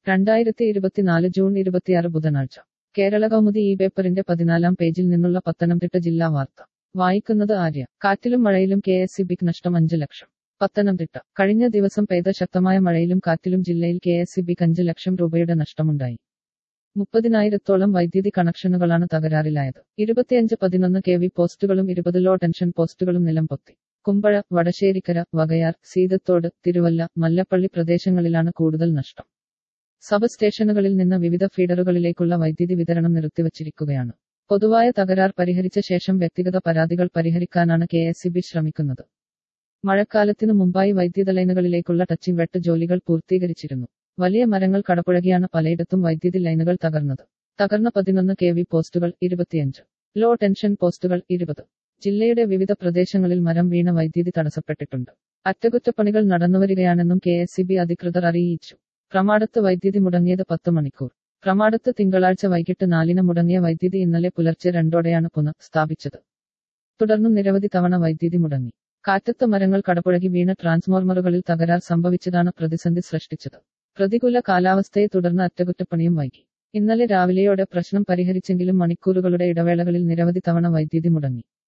രണ്ടായിരത്തി ഇരുപത്തിനാല് ജൂൺ ഇരുപത്തിയാറ് ബുധനാഴ്ച കേരള കൗമുദി ഈ പേപ്പറിന്റെ പതിനാലാം പേജിൽ നിന്നുള്ള പത്തനംതിട്ട ജില്ലാ വാർത്ത വായിക്കുന്നത് ആര്യ കാറ്റിലും മഴയിലും കെ എസ് ബിക്ക് നഷ്ടം അഞ്ച് ലക്ഷം പത്തനംതിട്ട കഴിഞ്ഞ ദിവസം പെയ്ത ശക്തമായ മഴയിലും കാറ്റിലും ജില്ലയിൽ കെ എസ് ബിക്ക് അഞ്ച് ലക്ഷം രൂപയുടെ നഷ്ടമുണ്ടായി മുപ്പതിനായിരത്തോളം വൈദ്യുതി കണക്ഷനുകളാണ് തകരാറിലായത് ഇരുപത്തിയഞ്ച് പതിനൊന്ന് കെ വി പോസ്റ്റുകളും ഇരുപത് ലോ ടെൻഷൻ പോസ്റ്റുകളും നിലംപൊത്തി കുമ്പഴ വടശ്ശേരിക്കര വകയാർ സീതത്തോട് തിരുവല്ല മല്ലപ്പള്ളി പ്രദേശങ്ങളിലാണ് കൂടുതൽ നഷ്ടം സബ് സ്റ്റേഷനുകളിൽ നിന്ന് വിവിധ ഫീഡറുകളിലേക്കുള്ള വൈദ്യുതി വിതരണം നിർത്തിവച്ചിരിക്കുകയാണ് പൊതുവായ തകരാർ പരിഹരിച്ച ശേഷം വ്യക്തിഗത പരാതികൾ പരിഹരിക്കാനാണ് കെ എസ് ശ്രമിക്കുന്നത് മഴക്കാലത്തിനു മുമ്പായി വൈദ്യുത ലൈനുകളിലേക്കുള്ള ടച്ചിംഗ് വെട്ട് ജോലികൾ പൂർത്തീകരിച്ചിരുന്നു വലിയ മരങ്ങൾ കടപുഴകിയാണ് പലയിടത്തും വൈദ്യുതി ലൈനുകൾ തകർന്നത് തകർന്ന പതിനൊന്ന് കെ വി പോസ്റ്റുകൾ ഇരുപത്തിയഞ്ച് ലോ ടെൻഷൻ പോസ്റ്റുകൾ ഇരുപത് ജില്ലയുടെ വിവിധ പ്രദേശങ്ങളിൽ മരം വീണ വൈദ്യുതി തടസ്സപ്പെട്ടിട്ടുണ്ട് അറ്റകുറ്റപ്പണികൾ നടന്നുവരികയാണെന്നും കെ എസ് അധികൃതർ അറിയിച്ചു പ്രമാടത്ത് വൈദ്യുതി മുടങ്ങിയത് പത്ത് മണിക്കൂർ പ്രമാടത്ത് തിങ്കളാഴ്ച വൈകിട്ട് നാലിന് മുടങ്ങിയ വൈദ്യുതി ഇന്നലെ പുലർച്ചെ രണ്ടോടെയാണ് പുനഃ സ്ഥാപിച്ചത് തുടർന്നും നിരവധി തവണ വൈദ്യുതി മുടങ്ങി കാറ്റത്ത് മരങ്ങൾ കടപുഴകി വീണ ട്രാൻസ്ഫോർമറുകളിൽ തകരാർ സംഭവിച്ചതാണ് പ്രതിസന്ധി സൃഷ്ടിച്ചത് പ്രതികൂല കാലാവസ്ഥയെ തുടർന്ന് അറ്റകുറ്റപ്പണിയും വൈകി ഇന്നലെ രാവിലെയോടെ പ്രശ്നം പരിഹരിച്ചെങ്കിലും മണിക്കൂറുകളുടെ ഇടവേളകളിൽ നിരവധി തവണ വൈദ്യുതി മുടങ്ങി